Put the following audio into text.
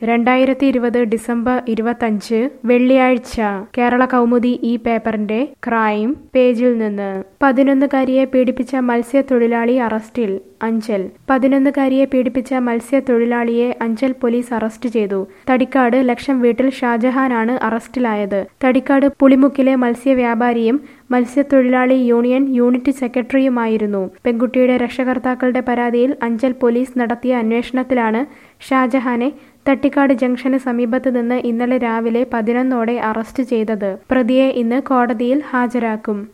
രണ്ടായിരത്തി ഇരുപത് ഡിസംബർ ഇരുപത്തഞ്ച് വെള്ളിയാഴ്ച കേരള കൗമുദി ഈ പേപ്പറിന്റെ ക്രൈം പേജിൽ നിന്ന് പതിനൊന്നുകാരിയെ പീഡിപ്പിച്ച മത്സ്യത്തൊഴിലാളി അറസ്റ്റിൽ അഞ്ചൽ പതിനൊന്നുകാരിയെ പീഡിപ്പിച്ച മത്സ്യത്തൊഴിലാളിയെ അഞ്ചൽ പോലീസ് അറസ്റ്റ് ചെയ്തു തടിക്കാട് ലക്ഷം വീട്ടിൽ ഷാജഹാനാണ് അറസ്റ്റിലായത് തടിക്കാട് പുളിമുക്കിലെ മത്സ്യവ്യാപാരിയും മത്സ്യത്തൊഴിലാളി യൂണിയൻ യൂണിറ്റ് സെക്രട്ടറിയുമായിരുന്നു പെൺകുട്ടിയുടെ രക്ഷകർത്താക്കളുടെ പരാതിയിൽ അഞ്ചൽ പോലീസ് നടത്തിയ അന്വേഷണത്തിലാണ് ഷാജഹാനെ തട്ടിക്കാട് ജംഗ്ഷന് സമീപത്ത് നിന്ന് ഇന്നലെ രാവിലെ പതിനൊന്നോടെ അറസ്റ്റ് ചെയ്തത് പ്രതിയെ ഇന്ന് കോടതിയിൽ ഹാജരാക്കും